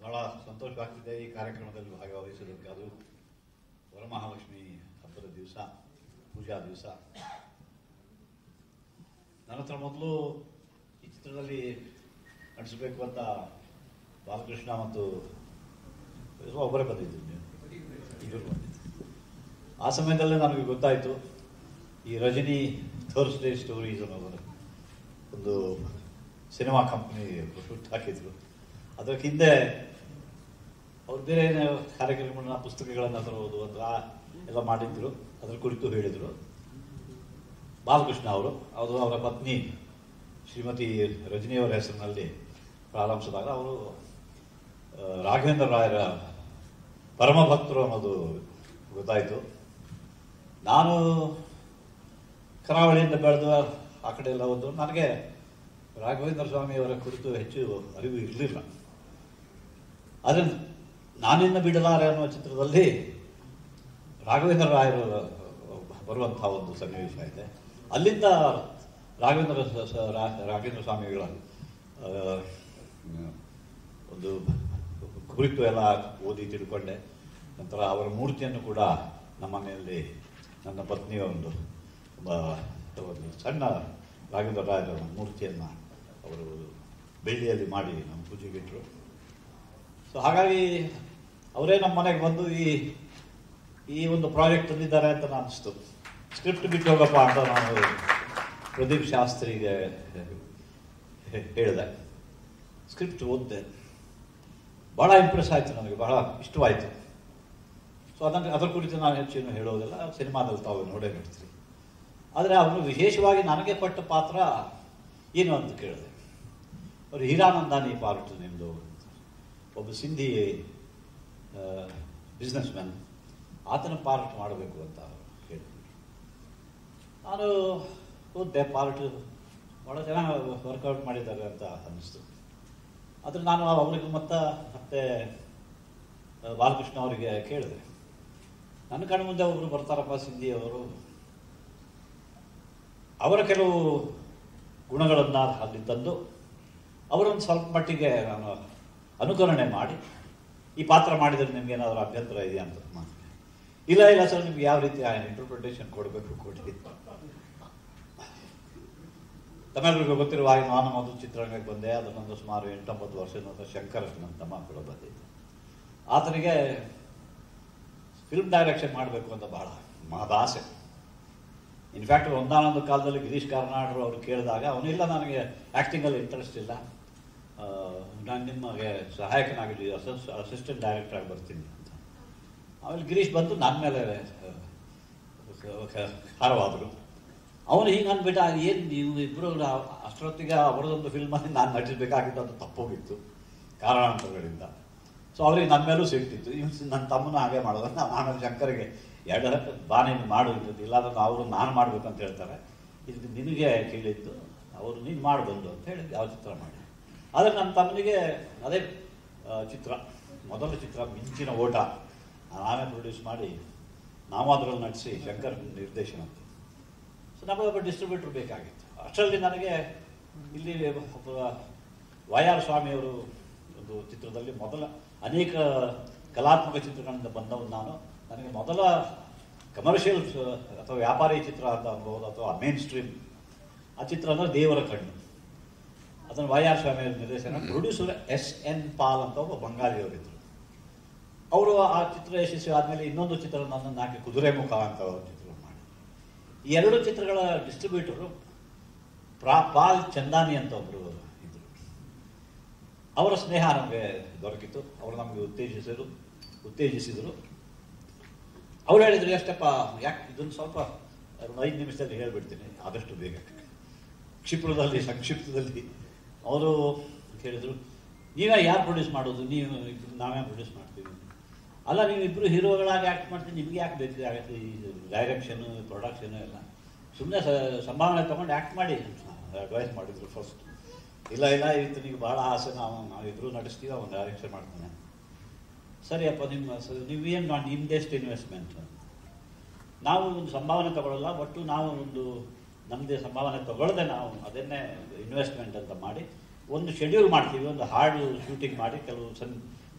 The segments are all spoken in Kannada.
ಬಹಳ ಸಂತೋಷವಾಗ್ತಿದೆ ಈ ಕಾರ್ಯಕ್ರಮದಲ್ಲಿ ಭಾಗವಹಿಸೋದಕ್ಕೆ ಅದು ವರಮಹಾಲಕ್ಷ್ಮಿ ಹಬ್ಬದ ದಿವಸ ಪೂಜಾ ದಿವಸ ನನ್ನ ಹತ್ರ ಮೊದಲು ಈ ಚಿತ್ರದಲ್ಲಿ ನಟಿಸಬೇಕು ಅಂತ ಬಾಲಕೃಷ್ಣ ಮತ್ತು ಅಥವಾ ಒಬ್ಬರೇ ಬಂದಿದ್ದು ನೀವು ಇಬ್ಬರು ಬಂದಿದ್ದು ಆ ಸಮಯದಲ್ಲೇ ನನಗೆ ಗೊತ್ತಾಯಿತು ಈ ರಜನಿ ಥರ್ಸ್ಡೇ ಸ್ಟೋರೀಸ್ ಅನ್ನೋದು ಒಂದು ಸಿನಿಮಾ ಕಂಪ್ನಿ ಹುಟ್ಟು ಹಾಕಿದ್ರು ಅದಕ್ಕೆ ಹಿಂದೆ ಅವ್ರು ಬೇರೆ ಏನೋ ಕಾರ್ಯಕ್ರಮಗಳನ್ನ ಪುಸ್ತಕಗಳನ್ನ ತರುವುದು ಅಂತ ಎಲ್ಲ ಮಾಡಿದ್ರು ಅದ್ರ ಕುರಿತು ಹೇಳಿದರು ಬಾಲಕೃಷ್ಣ ಅವರು ಅದು ಅವರ ಪತ್ನಿ ಶ್ರೀಮತಿ ರಜನಿಯವರ ಹೆಸರಿನಲ್ಲಿ ಪ್ರಾರಂಭಿಸಿದಾಗ ಅವರು ಆ, ರಾಘವೇಂದ್ರ ರಾಯರ ಪರಮ ಭಕ್ತರು ಅನ್ನೋದು ಗೊತ್ತಾಯಿತು ನಾನು ಕರಾವಳಿಯಿಂದ ಬೆಳೆದು ಆ ಕಡೆ ಎಲ್ಲ ಹೋದ್ರು ನನಗೆ ರಾಘವೇಂದ್ರ ಸ್ವಾಮಿಯವರ ಕುರಿತು ಹೆಚ್ಚು ಅರಿವು ಇರಲಿಲ್ಲ ಆದರೆ ನಾನಿನ್ನ ಬಿಡಲಾರೆ ಅನ್ನುವ ಚಿತ್ರದಲ್ಲಿ ರಾಘವೇಂದ್ರ ರಾಯರು ಬರುವಂತಹ ಒಂದು ಸನ್ನಿವೇಶ ಇದೆ ಅಲ್ಲಿಂದ ರಾಘವೇಂದ್ರ ಸ- ಸ- ರಾ- ರಾಘವೇಂದ್ರ ಸ್ವಾಮಿಗಳ ಆ, ಒಂದು ಕುರಿತು ಎಲ್ಲ ಓದಿ ತಿಳ್ಕೊಂಡೆ ನಂತರ ಅವರ ಮೂರ್ತಿಯನ್ನು ಕೂಡ ನಮ್ಮ ಮನೆಯಲ್ಲಿ ನನ್ನ ಪತ್ನಿಯ ಒಂದು ತುಂಬ ಒಂದು ಸಣ್ಣ ರಾಘವೇಂದ್ರ ರಾಯರ ಮೂರ್ತಿಯನ್ನು ಅವರು ಬೆಳ್ಳಿಯಲ್ಲಿ ಮಾಡಿ ನಮ್ಮ ಪೂಜೆಗೆ ಇಟ್ಟರು ಸೊ ಹಾಗಾಗಿ ಅವರೇ ನಮ್ಮ ಮನೆಗೆ ಬಂದು ಈ ಈ ಒಂದು ಪ್ರಾಜೆಕ್ಟ್ ತಂದಿದ್ದಾರೆ ಅಂತ ನಾನು ಅನಿಸ್ತು ಸ್ಕ್ರಿಪ್ಟ್ ಬಿಟ್ಟು ಹೋಗಪ್ಪ ಅಂತ ನಾನು ಪ್ರದೀಪ್ ಶಾಸ್ತ್ರಿಗೆ ಹೇ- ಹೇಳಿದೆ ಸ್ಕ್ರಿಪ್ಟ್ ಓದಿದೆ ಬಹಳ ಇಂಪ್ರೆಸ್ ಆಯಿತು ನನಗೆ ಬಹಳ ಇಷ್ಟವಾಯಿತು ಸೊ ಅದನ್ನು ಅದರ ಕುರಿತು ನಾನು ಹೆಚ್ಚೇನು ಹೇಳೋದಿಲ್ಲ ಸಿನಿಮಾದಲ್ಲಿ ತಾವು ನೋಡೇ ನೋಡ್ತೀರಿ ಆದರೆ ಅವನು ವಿಶೇಷವಾಗಿ ನನಗೆ ಕೊಟ್ಟ ಪಾತ್ರ ಏನು ಅಂತ ಕೇಳಿದೆ ಅವರು ಹೀರಾನಂದಾನಿ ಪಾರ್ಟ್ ನಿಮ್ಮದು ಒಬ್ಬ ಸಿಂಧಿ ಬಿಸ್ನೆಸ್ ಮ್ಯಾನ್ ಆತನ ಪಾರ್ಟ್ ಮಾಡಬೇಕು ಅಂತ ಹೇಳಿದ್ರು ನಾನು ಓದ್ದೆ ಪಾರ್ಟ್ ಭಾಳ ಚೆನ್ನಾಗಿ ವರ್ಕೌಟ್ ಮಾಡಿದ್ದಾರೆ ಅಂತ ಅನ್ನಿಸ್ತು ಆದರೆ ನಾನು ಅವರಿಗೆ ಮತ್ತೆ ಮತ್ತೆ ಆ, ಬಾಲಕೃಷ್ಣ ಅವರಿಗೆ ಕೇಳಿದೆ ನನ್ನ ಕಣ್ಣು ಮುಂದೆ ಒಬ್ಬರು ಬರ್ತಾರಪ್ಪ ಸಿಂಧಿ ಅವರು ಅವರ ಕೆಲವು ಗುಣಗಳನ್ನು ಅಲ್ಲಿ ತಂದು ಅವರೊಂದು ಸ್ವಲ್ಪ ಮಟ್ಟಿಗೆ ನಾನು ಅನುಕರಣೆ ಮಾಡಿ ಈ ಪಾತ್ರ ಮಾಡಿದರೆ ನಿಮ್ಗೆ ಏನಾದರೂ ಅಭ್ಯಂತರ ಇದೆಯಾ ಅಂತ ಮಾತು ಇಲ್ಲ ಇಲ್ಲ ಸರ್ ನಿಮ್ಗೆ ಯಾವ ರೀತಿ ಇಂಟರ್ಪ್ರಿಟೇಷನ್ ಕೊಡಬೇಕು ಕೊಡಿ ತಮ್ಮೆಲ್ಲರಿಗೂ ಗೊತ್ತಿರುವ ಹಾಗೆ ನಾನು ಮೊದಲು ಚಿತ್ರರಂಗಕ್ಕೆ ಬಂದೆ ಅದನ್ನೊಂದು ಸುಮಾರು ಎಂಟೊಂಬತ್ತು ವರ್ಷ ನಂತರ ಶಂಕರ್ ನನ್ನ ತಮ್ಮ ಕೂಡ ಬಂದಿದ್ದು ಆತನಿಗೆ ಫಿಲ್ಮ್ ಡೈರೆಕ್ಷನ್ ಮಾಡಬೇಕು ಅಂತ ಬಹಳ ಮಹದಾಸೆ ಇನ್ಫ್ಯಾಕ್ಟ್ ಒಂದಾನೊಂದು ಕಾಲದಲ್ಲಿ ಗಿರೀಶ್ ಕಾರ್ನಾಡ್ರು ಅವರು ಕೇಳಿದಾಗ ಅವನಿಲ್ಲ ನನಗೆ ಆ್ಯಕ್ಟಿಂಗಲ್ಲಿ ಇಂಟ್ರೆಸ್ಟ್ ಇಲ್ಲ ಆ, ನಾನು ನಿಮಗೆ ಸಹಾಯಕನಾಗಿ ಅಸಿಸ್ಟೆಂಟ್ ಡೈರೆಕ್ಟರ್ ಆಗಿ ಬರ್ತೀನಿ ಅಂತ ಆಮೇಲೆ ಗಿರೀಶ್ ಬಂದು ನನ್ನ ಮೇಲೆ ಖಾರವಾದರು ಅವನು ಹಿಂಗೆ ಅಂದ್ಬಿಟ್ಟ ಏನು ನೀವು ಇಬ್ಬರು ಅಷ್ಟೊತ್ತಿಗೆ ಅವರದೊಂದು ಫಿಲ್ಮಲ್ಲಿ ನಾನು ನಟಿಸಬೇಕಾಗಿತ್ತು ಅದು ತಪ್ಪೋಗಿತ್ತು ಕಾರಣಾಂತರಗಳಿಂದ ಸೊ ಅವ್ರಿಗೆ ನನ್ನ ಮೇಲೂ ಸಿಗ್ತಿತ್ತು ಇವ್ನು ನನ್ನ ತಮ್ಮನ ಹಾಗೆ ಮಾಡೋದು ನಾನು ಆಮೇಲೆ ಶಂಕರ್ಗೆ ಎರಡು ಬಾ ನೀನು ಮಾಡು ಇದ್ದದ್ದು ಇಲ್ಲಾಂದ್ರೆ ಅವರು ನಾನು ಮಾಡಬೇಕು ಅಂತ ಹೇಳ್ತಾರೆ ಇದು ನಿನಗೆ ಕೇಳಿದ್ದು ಅವರು ನೀನು ಮಾಡಿ ಬಂದು ಅಂತ ಹೇಳಿ ಯಾವ ಚಿತ್ರ ಮಾಡಿ ಆದರೆ ನನ್ನ ತಮ್ಮನಿಗೆ ಅದೇ ಆ, ಚಿತ್ರ ಮೊದಲ ಚಿತ್ರ ಮಿಂಚಿನ ಓಟ ನಾನೇ ಪ್ರೊಡ್ಯೂಸ್ ಮಾಡಿ ನಾವು ಅದರಲ್ಲಿ ನಟಿಸಿ ಶಂಕರ್ ನಿರ್ದೇಶನ ಸೊ ನಮಗೆ ಒಬ್ಬ ಡಿಸ್ಟ್ರಿಬ್ಯೂಟರ್ ಬೇಕಾಗಿತ್ತು ಅಷ್ಟರಲ್ಲಿ ನನಗೆ ಇಲ್ಲಿ ಒಬ್ಬ ವೈ ಆರ್ ಸ್ವಾಮಿಯವರು ಒಂದು ಚಿತ್ರದಲ್ಲಿ ಮೊದಲ ಅನೇಕ ಕಲಾತ್ಮಕ ಚಿತ್ರಗಳಿಂದ ಬಂದವನು ನಾನು ನನಗೆ ಮೊದಲ ಕಮರ್ಷಿಯಲ್ ಅಥವಾ ವ್ಯಾಪಾರಿ ಚಿತ್ರ ಅಂತ ಅನ್ಬೋದು ಅಥವಾ ಮೇನ್ ಸ್ಟ್ರೀಮ್ ಆ ಚಿತ್ರ ಅಂದರೆ ದೇವರ ಕಣ್ಣು ಅದನ್ನು ವೈ ಆರ್ ಸ್ವಾಮಿ ನಿರ್ದೇಶನ ಪ್ರೊಡ್ಯೂಸರ್ ಎಸ್ ಎನ್ ಪಾಲ್ ಅಂತ ಒಬ್ಬ ಬಂಗಾಳಿಯವರಿದ್ದರು ಅವರು ಆ ಚಿತ್ರ ಯಶಸ್ವಿ ಆದಮೇಲೆ ಇನ್ನೊಂದು ಚಿತ್ರ ನನ್ನನ್ನು ಹಾಕಿ ಕುದುರೆ ಮುಖ ಅಂತ ಒಂದು ಚಿತ್ರ ಮಾಡಿ ಈ ಎರಡು ಚಿತ್ರಗಳ ಡಿಸ್ಟ್ರಿಬ್ಯೂಟರು ಪ್ರಾ ಪಾಲ್ ಚಂದಾನಿ ಅಂತ ಒಬ್ಬರು ಇದ್ದರು ಅವರ ಸ್ನೇಹ ನಮಗೆ ದೊರಕಿತು ಅವರು ನಮಗೆ ಉತ್ತೇಜಿಸಿದರು ಉತ್ತೇಜಿಸಿದರು ಅವ್ರು ಹೇಳಿದ್ರು ಎಷ್ಟಪ್ಪ ಯಾಕೆ ಇದನ್ನು ಸ್ವಲ್ಪ ಒಂದು ಐದು ನಿಮಿಷದಲ್ಲಿ ಹೇಳ್ಬಿಡ್ತೀನಿ ಆದಷ್ಟು ಬೇಗ ಕ್ಷಿಪ್ರದಲ್ಲಿ ಸಂಕ್ಷಿಪ್ತದಲ್ಲಿ ಅವರು ಹೇಳಿದರು ನೀವೇ ಯಾರು ಪ್ರೊಡ್ಯೂಸ್ ಮಾಡೋದು ನೀವು ಇಬ್ರು ನಾವೇ ಪ್ರೊಡ್ಯೂಸ್ ಮಾಡ್ತೀವಿ ಅಲ್ಲ ನೀವು ಇಬ್ಬರು ಹೀರೋಗಳಾಗಿ ಆ್ಯಕ್ಟ್ ಮಾಡ್ತೀವಿ ನಿಮ್ಗೆ ಯಾಕೆ ಬೇಕು ಆಗತ್ತೆ ಈ ಡೈರೆಕ್ಷನು ಪ್ರೊಡಕ್ಷನು ಎಲ್ಲ ಸುಮ್ಮನೆ ಸಂಭಾವನೆ ತೊಗೊಂಡು ಆ್ಯಕ್ಟ್ ಮಾಡಿ ಅಡ್ವೈಸ್ ಮಾಡಿದ್ರು ಫಸ್ಟ್ ಇಲ್ಲ ಇಲ್ಲ ಈತನಿಗೆ ಭಾಳ ಆಸೆ ನಾವು ನಾವಿಬ್ಬರು ನಡೆಸ್ತೀವಿ ಅವನು ಡೈರೆಕ್ಷನ್ ಮಾಡ್ತಾನೆ ಸರಿಯಪ್ಪ ನಿಮ್ಮ ಸ- ನೀವೇನು ಮಾಡಿ ನಿಮ್ದೆಷ್ಟು ಇನ್ವೆಸ್ಟ್ಮೆಂಟ್ ನಾವು ಒಂದು ಸಂಭಾವನೆ ತಗೊಳ್ಳಲ್ಲ ಒಟ್ಟು ನಾವು ಒಂದು ನಮ್ಮದೇ ಸಂಭಾವನೆ ತಗೊಳ್ಳದೆ ನಾವು ಅದನ್ನೇ ಇನ್ವೆಸ್ಟ್ಮೆಂಟ್ ಅಂತ ಮಾಡಿ ಒಂದು ಶೆಡ್ಯೂಲ್ ಮಾಡ್ತೀವಿ ಒಂದು ಹಾಡು ಶೂಟಿಂಗ್ ಮಾಡಿ ಕೆಲವು ಸನ್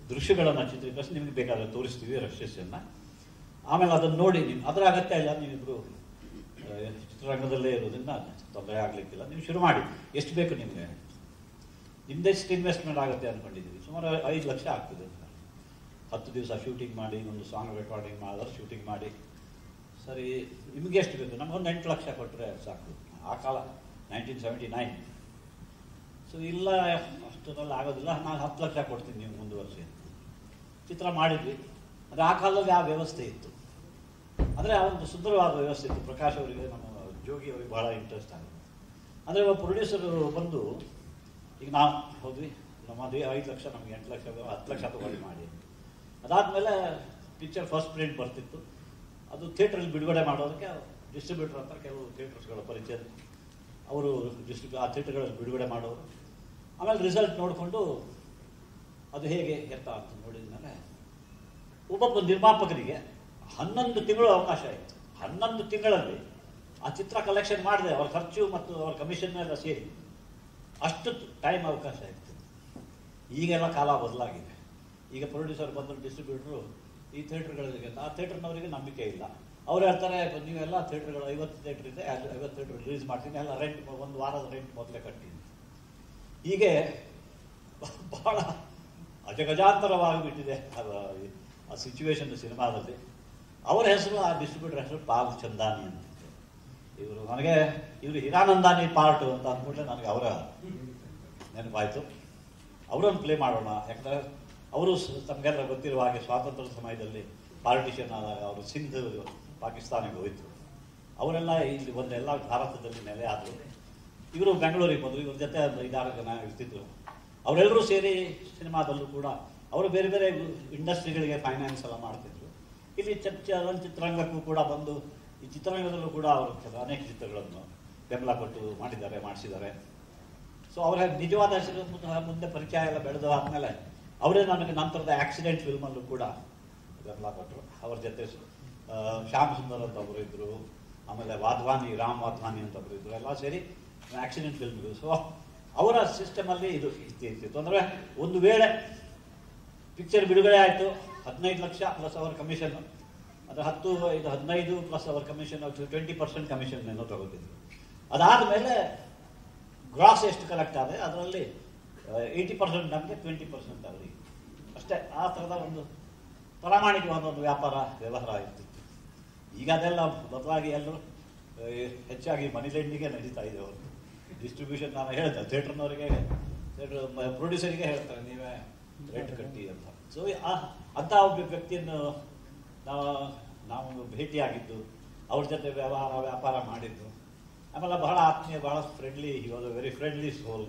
ದೃಶ್ಯಗಳನ್ನು ಚಿತ್ರೀಕರಿಸಿ ನಿಮಗೆ ಬೇಕಾದ್ರೆ ತೋರಿಸ್ತೀವಿ ರಶಸ್ಸನ್ನು ಆಮೇಲೆ ಅದನ್ನು ನೋಡಿ ನೀವು ಅದರ ಅಗತ್ಯ ಇಲ್ಲ ನೀವಿಬ್ಬರು ಚಿತ್ರರಂಗದಲ್ಲೇ ಇರೋದ್ರಿಂದ ತೊಂದರೆ ಆಗಲಿಕ್ಕಿಲ್ಲ ನೀವು ಶುರು ಮಾಡಿ ಎಷ್ಟು ಬೇಕು ನಿಮಗೆ ನಿಮ್ದೆಷ್ಟು ಇನ್ವೆಸ್ಟ್ಮೆಂಟ್ ಆಗುತ್ತೆ ಅಂದ್ಕೊಂಡಿದ್ದೀವಿ ಸುಮಾರು ಐದು ಲಕ್ಷ ಆಗ್ತದೆ ಹತ್ತು ದಿವಸ ಶೂಟಿಂಗ್ ಮಾಡಿ ಒಂದು ಸಾಂಗ್ ರೆಕಾರ್ಡಿಂಗ್ ಮಾಡಿದ್ರೆ ಶೂಟಿಂಗ್ ಮಾಡಿ ಸರಿ ನಿಮಗೆ ಎಷ್ಟು ಬೇಕು ನಮಗೊಂದು ಎಂಟು ಲಕ್ಷ ಕೊಟ್ಟರೆ ಸಾಕು ಆ ಕಾಲ ನೈನ್ಟೀನ್ ಸೆವೆಂಟಿ ನೈನ್ ಸೊ ಇಲ್ಲ ಅಷ್ಟರಲ್ಲಿ ಆಗೋದಿಲ್ಲ ನಾನು ಹತ್ತು ಲಕ್ಷ ಕೊಡ್ತೀನಿ ನೀವು ಮುಂದುವರಿಸಿ ಅಂತ ಚಿತ್ರ ಮಾಡಿದ್ವಿ ಅಂದರೆ ಆ ಕಾಲದಲ್ಲಿ ಆ ವ್ಯವಸ್ಥೆ ಇತ್ತು ಅಂದರೆ ಆ ಒಂದು ಸುಂದರವಾದ ವ್ಯವಸ್ಥೆ ಇತ್ತು ಪ್ರಕಾಶ್ ಅವರಿಗೆ ನಮ್ಮ ಜೋಗಿ ಅವರಿಗೆ ಬಹಳ ಇಂಟ್ರೆಸ್ಟ್ ಆಗುತ್ತೆ ಅಂದರೆ ಒಬ್ಬ ಪ್ರೊಡ್ಯೂಸರು ಬಂದು ಈಗ ನಾವು ಹೋದ್ವಿ ನಮ್ಮದು ಐದು ಲಕ್ಷ ನಮ್ಗೆ ಎಂಟು ಲಕ್ಷ ಬೇಕು, ಹತ್ತು ಲಕ್ಷ ತಗೊಳ್ಳಿ ಮಾಡಿ ಅದಾದಮೇಲೆ ಪಿಕ್ಚರ್ ಫಸ್ಟ್ ಪ್ರಿಂಟ್ ಬರ್ತಿತ್ತು ಅದು ಥಿಯೇಟ್ರಲ್ಲಿ ಬಿಡುಗಡೆ ಮಾಡೋದಕ್ಕೆ ಡಿಸ್ಟ್ರಿಬ್ಯೂಟರ್ ಅಂತ ಕೆಲವು ಥಿಯೇಟರ್ಸ್ಗಳ ಪರಿಚಯ ಅವರು ಡಿಸ್ಟ್ರಿಬ್ಯೂ ಆ ಥಿಯೇಟರ್ಗಳಲ್ಲಿ ಬಿಡುಗಡೆ ಮಾಡೋರು ಆಮೇಲೆ ರಿಸಲ್ಟ್ ನೋಡಿಕೊಂಡು ಅದು ಹೇಗೆ ಎತ್ತ ಅಂತ ನೋಡಿದ್ಮೇಲೆ ಒಬ್ಬೊಬ್ಬ ನಿರ್ಮಾಪಕರಿಗೆ ಹನ್ನೊಂದು ತಿಂಗಳು ಅವಕಾಶ ಇತ್ತು ಹನ್ನೊಂದು ತಿಂಗಳಲ್ಲಿ ಆ ಚಿತ್ರ ಕಲೆಕ್ಷನ್ ಮಾಡಿದೆ ಅವ್ರ ಖರ್ಚು ಮತ್ತು ಅವ್ರ ಕಮಿಷನ್ ಎಲ್ಲ ಸೇರಿ ಅಷ್ಟು ಟೈಮ್ ಅವಕಾಶ ಇತ್ತು ಈಗೆಲ್ಲ ಕಾಲ ಬದಲಾಗಿದೆ ಈಗ ಪ್ರೊಡ್ಯೂಸರ್ ಬಂದು ಡಿಸ್ಟ್ರಿಬ್ಯೂಟ್ರು ಈ ಥಿಯೇಟ್ರ್ಗಳಿಗೆ ಆ ಥಿಯೇಟ್ರ್ನವರಿಗೆ ನಂಬಿಕೆ ಇಲ್ಲ ಅವ್ರು ಹೇಳ್ತಾರೆ ನೀವೆಲ್ಲ ಥಿಯೇಟ್ರ್ಗಳು ಐವತ್ತು ಥಿಯೇಟ್ರ್ ಇದೆ ಅಲ್ಲಿ ಐವತ್ತು ಥಿಯೇಟ್ರ್ ರಿಲೀಸ್ ಮಾಡ್ತೀನಿ ಎಲ್ಲ ರೆಂಟ್ ಒಂದು ವಾರದ ರೆಂಟ್ ಮೊದಲೇ ಕಟ್ತೀನಿ ಹೀಗೆ ಬಹಳ ಅಜಗಜಾಂತರವಾಗಿಬಿಟ್ಟಿದೆ ಅದು ಆ ಸಿಚುವೇಶನ್ ಸಿನಿಮಾದಲ್ಲಿ ಅವರ ಹೆಸರು ಆ ಡಿಸ್ಟ್ರಿಬ್ಯೂಟರ್ ಹೆಸರು ಪಾಲ್ ಚಂದಾನಿ ಅಂತ ಇವರು ನನಗೆ ಇವರು ಹಿರಾನಂದಾನಿ ಪಾರ್ಟ್ ಅಂತ ಅಂದ್ಬಿಟ್ರೆ ನನಗೆ ಅವರ ನೆನಪಾಯಿತು ಅವರನ್ನು ಪ್ಲೇ ಮಾಡೋಣ ಯಾಕಂದರೆ ಅವರು ಸ- ತಮಗೆಲ್ಲ ಗೊತ್ತಿರುವ ಹಾಗೆ ಸ್ವಾತಂತ್ರ್ಯ ಸಮಯದಲ್ಲಿ ಪಾರ್ಟಿಷನ್ ಆದಾಗ ಅವರು ಸಿಂಧ್ ಪಾಕಿಸ್ತಾನಿಗೆ ಹೋಯಿತು ಅವರೆಲ್ಲ ಇಲ್ಲಿ ಒಂದೆಲ್ಲ ಭಾರತದಲ್ಲಿ ನೆಲೆ ಆದರು ಇವರು ಬೆಂಗಳೂರಿಗೆ ಬಂದರು ಇವ್ರ ಜೊತೆ ಒಂದು ಐದಾರು ಜನ ಇರ್ತಿದ್ರು ಅವರೆಲ್ಲರೂ ಸೇರಿ ಸಿನಿಮಾದಲ್ಲೂ ಕೂಡ ಅವರು ಬೇರೆ ಬೇರೆ ಇಂಡಸ್ಟ್ರಿಗಳಿಗೆ ಫೈನಾನ್ಸ್ ಎಲ್ಲ ಮಾಡ್ತಿದ್ರು ಇಲ್ಲಿ ಚ ಚಲನಚಿತ್ರರಂಗಕ್ಕೂ ಕೂಡ ಬಂದು ಈ ಚಿತ್ರರಂಗದಲ್ಲೂ ಕೂಡ ಅವರು ಕೆಲ ಅನೇಕ ಚಿತ್ರಗಳನ್ನು ಬೆಂಬಲ ಕೊಟ್ಟು ಮಾಡಿದ್ದಾರೆ ಮಾಡಿಸಿದ್ದಾರೆ ಸೊ ಅವರ ನಿಜವಾದ ಹೆಸರು ಮುಂದೆ- ಮುಂದೆ ಪರಿಚಯ ಎಲ್ಲ ಬೆಳೆದು ಆದಮೇಲೆ ಅವರೇ ನನಗೆ ನಂತರದ ಆಕ್ಸಿಡೆಂಟ್ ಫಿಲ್ಮಲ್ಲೂ ಕೂಡ ಬೆಂಬಲ ಕೊಟ್ಟರು ಅವ್ರ ಜೊತೆ ಆ, ಶ್ಯಾಮ್ ಸುಂದರ್ ಅಂತ ಒಬ್ಬರು ಇದ್ರು ಆಮೇಲೆ ವಾಧ್ವಾನಿ ರಾಮ್ ವಾಧ್ವಾನಿ ಅಂತ ಒಬ್ಬರು ಇದ್ರು ಎಲ್ಲ ಸೇರಿ ಆಕ್ಸಿಡೆಂಟ್ ಫಿಲ್ಮ್ಗಳು ಸೊ ಅವರ ಸಿಸ್ಟಮಲ್ಲಿ ಇದು ಇರ್ತಿತ್ತು ಅಂದರೆ ಒಂದು ವೇಳೆ ಪಿಕ್ಚರ್ ಬಿಡುಗಡೆ ಆಯಿತು ಹದಿನೈದು ಲಕ್ಷ ಪ್ಲಸ್ ಅವರ್ ಕಮಿಷನ್ ಅದು ಹತ್ತು ಇದು ಹದಿನೈದು plus our commission twenty percent commission ಏನೋ ತಗೋತಿದ್ರು ಅದಾದಮೇಲೆ ಗ್ರಾಸ್ ಎಷ್ಟು ಕಲೆಕ್ಟ್ ಆದರೆ ಅದರಲ್ಲಿ ಏಯ್ಟಿ ಪರ್ಸೆಂಟ್ ನಮಗೆ ಟ್ವೆಂಟಿ ಪರ್ಸೆಂಟ್ ಅವರಿಗೆ ಅಷ್ಟೇ ಆ ಥರದ ಒಂದು ಪ್ರಾಮಾಣಿಕವಾದ ಒಂದು ವ್ಯಾಪಾರ ವ್ಯವಹಾರ ಇರ್ತಿತ್ತು ಈಗ ಅದೆಲ್ಲ ಬದಲಾಗಿ ಎಲ್ಲರೂ ಆ, ಹೆಚ್ಚಾಗಿ ಮನಿ ಲೆಂಡಿಗೆ ನಡೀತಾ ಇದೆ ಅವರು ಡಿಸ್ಟ್ರಿಬ್ಯೂಷನ್ ನಾನು ಹೇಳ್ತೇನೆ ಥಿಯೇಟ್ರ್ನವರಿಗೆ ಥಿಯೇಟ್ರ್ ಪ್ರೊಡ್ಯೂಸರಿಗೆ ಹೇಳ್ತಾರೆ ನೀವೇ ರೇಟ್ ಕಟ್ಟಿ ಅಂತ ಸೊ ಅಂಥ ಒಬ್ಬ ವ್ಯಕ್ತಿಯನ್ನು ನಾವು ನಾವು ಭೇಟಿಯಾಗಿದ್ದು ಅವ್ರ ಜೊತೆ ವ್ಯವಹಾರ ವ್ಯಾಪಾರ ಮಾಡಿದ್ದು ಆಮೇಲೆ ಬಹಳ ಆತ್ಮೀಯ ಬಹಳ friendly was very friendly soul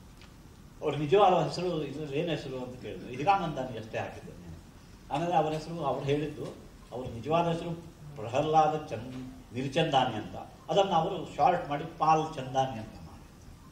ಅವ್ರ ನಿಜವಾದ ಹೆಸರು ಇದ್ರಲ್ಲಿ ಏನು ಹೆಸರು ಅಂತ ಕೇಳಿದ್ರು ಹಿರಾನಂದಾನಿ ಅಷ್ಟೇ ಹಾಕಿದ್ದೆ ನಾನು ಆಮೇಲೆ ಅವರ ಹೆಸರು ಅವ್ರು ಹೇಳಿದ್ದು ಅವ್ರ ನಿಜವಾದ ಹೆಸರು ಪ್ರಹ್ಲಾದ ಚಂದ್ ನಿರ್ಚಂದಾನಿ ಅಂತ ಅದನ್ನು ಅವರು ಶಾರ್ಟ್ ಮಾಡಿ ಪಾಲ್ ಚಂದಾನಿ ಅಂತ ಮಾಡಿ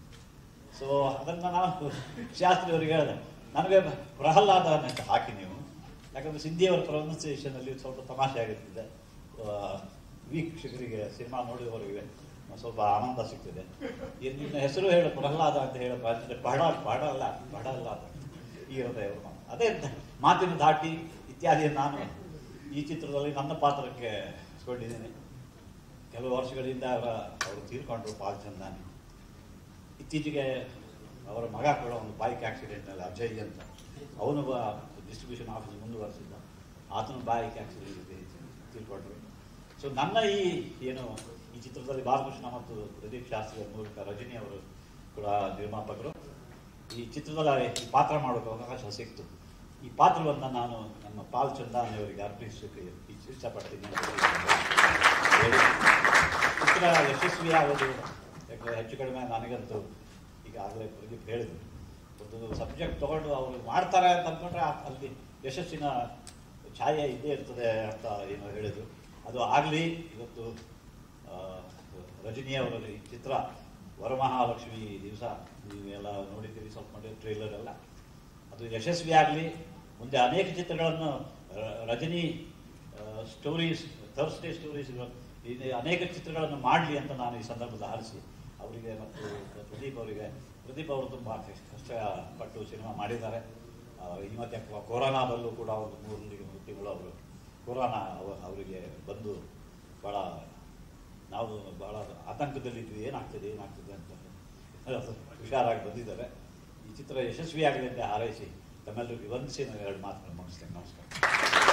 ಸೊ ಅದನ್ನು ನಾನು ಶಾಸ್ತ್ರಿ ಅವರಿಗೆ ಹೇಳಿದೆ ನನಗೆ ಪ್ರಹ್ಲಾದ ಅಂತ ಹಾಕಿ ನೀವು ಯಾಕಂದರೆ ಸಿಂಧಿಯವರ ಪ್ರೊನೌನ್ಸಿಯೇಷನಲ್ಲಿ ಸ್ವಲ್ಪ ತಮಾಷೆ ಆಗಿರ್ತಿದೆ ಆ, ವೀಕ್ಷಕರಿಗೆ ಸಿನಿಮಾ ನೋಡಿದವರಿಗೆ ಸ್ವಲ್ಪ ಆನಂದ ಸಿಗ್ತದೆ ಈ ನಿನ್ನ ಹೆಸರು ಹೇಳು ಪ್ರಹ್ಲಾದ ಅಂತ ಹೇಳ ಬಡ ಬಡ ಅಲ್ಲ ಬಡ ಅಲ್ಲ ಅಂತ ಈ ಹೃದಯವರು ಅದೇ ಮಾತಿನ ಧಾಟಿ ಇತ್ಯಾದಿ ನಾನು ಈ ಚಿತ್ರದಲ್ಲಿ ನನ್ನ ಪಾತ್ರಕ್ಕೆ ಇಸ್ಕೊಂಡಿದ್ದೀನಿ ಕೆಲವು ವರ್ಷಗಳಿಂದ ಅವರ ಅವರು ತೀರ್ಕೊಂಡ್ರು ಪಾಲ್ ಚಂದಾನಿ ಇತ್ತೀಚೆಗೆ ಅವರ ಮಗ ಕೂಡ ಒಂದು ಬೈಕ್ ಆಕ್ಸಿಡೆಂಟ್ನಲ್ಲಿ ಅಜಯ್ ಅಂತ ಅವನು ಡಿಸ್ಟ್ರಿಬ್ಯೂಷನ್ ಆಫೀಸ್ ಮುಂದುವರೆಸಿದ್ದ ಆತನು ಬೈಕ್ ಆಕ್ಸಿಡೆಂಟ್ ತೀರ್ಕೊಂಡ್ರು ಸೊ ನನ್ನ ಈ ಏನು ಈ ಚಿತ್ರದಲ್ಲಿ ಬಾಲಕೃಷ್ಣ ಮತ್ತು ಪ್ರದೀಪ್ ಶಾಸ್ತ್ರಿ ಅವರ ಮೂಲಕ ರಜನಿ ಅವರು ಕೂಡ ನಿರ್ಮಾಪಕರು ಈ ಚಿತ್ರದಲ್ಲಿ ಈ ಪಾತ್ರ ಮಾಡೋಕೆ ಅವಕಾಶ ಸಿಕ್ತು ಈ ಪಾತ್ರವನ್ನು ನಾನು ನಮ್ಮ ಪಾಲ್ ಚಂದಾನಿ ಅವರಿಗೆ ಅರ್ಪಿಸೋಕೆ ಇಷ್ಟಪಡ್ತೀನಿ ಅಂತ ಹೇಳಿ ಚಿತ್ರ ಯಶಸ್ವಿ ಆಗೋದು ಯಾಕಂದರೆ ಹೆಚ್ಚು ಕಡಿಮೆ ನನಗಂತೂ ಈಗಾಗಲೇ ಪ್ರದೀಪ್ ಹೇಳಿದ್ರು ಒಂದು ಸಬ್ಜೆಕ್ಟ್ ತಗೊಂಡು ಅವರು ಮಾಡ್ತಾರೆ ಅಂತ ಅಂದ್ಕೊಂಡ್ರೆ ಆ- ಅಲ್ಲಿ ಯಶಸ್ಸಿನ ಛಾಯೆ ಇದ್ದೇ ಇರ್ತದೆ ಅಂತ ಏನು ಹೇಳಿದ್ರು ಅದು ಆಗಲಿ ಇವತ್ತು ಆ, ರಜನಿ ಅವರ ಈ ಚಿತ್ರ ವರಮಹಾಲಕ್ಷ್ಮಿ ದಿವಸ ನೀವೆಲ್ಲ ನೋಡಿದ್ದೀರಿ ಸ್ವಲ್ಪ ಮಟ್ಟಿಗೆ ಟ್ರೈಲರ್ ಎಲ್ಲ ಅದು ಯಶಸ್ವಿ ಆಗಲಿ ಮುಂದೆ ಅನೇಕ ಚಿತ್ರಗಳನ್ನು ರ- ರಜನಿ ಸ್ಟೋರೀಸ್ ಥರ್ಸ್ಡೇ ಸ್ಟೋರೀಸ್ ಇದು ಅನೇಕ ಚಿತ್ರಗಳನ್ನು ಮಾಡಲಿ ಅಂತ ನಾನು ಈ ಸಂದರ್ಭದಲ್ಲಿ ಹಾರಿಸಿ ಅವರಿಗೆ ಮತ್ತು ಪ್ರದೀಪ್ ಅವರಿಗೆ ಪ್ರದೀಪ್ ಅವರು ತುಂಬ ಕಷ್ಟಪಟ್ಟು ಸಿನಿಮಾ ಮಾಡಿದ್ದಾರೆ ಆ, ಈ ಮತ್ತೆ ಕೊ- ಕೊರೋನಾದಲ್ಲೂ ಕೂಡ ಒಂದು ಮೂರು ತಿಂಗಳು ಅವರು ಕೊರೋನಾ ಅವ- ಅವರಿಗೆ ಬಂದು ಭಾಳ ನಾವು ಭಾಳ ಆತಂಕದಲ್ಲಿದ್ವಿ ಏನಾಗ್ತದೆ ಏನಾಗ್ತದೆ ಅಂತ ಅದು ಹುಷಾರಾಗಿ ಬಂದಿದ್ದಾರೆ ಈ ಚಿತ್ರ ಯಶಸ್ವಿಯಾಗಲಿ ಅಂತ ಹಾರೈಸಿ ತಮ್ಮೆಲ್ಲರಿಗೂ ವಂದಿಸಿ ನಾನು ಎರಡು ಮಾತುಗಳನ್ನು ಮುಗಿಸ್ತೇನೆ ನಮಸ್ಕಾರ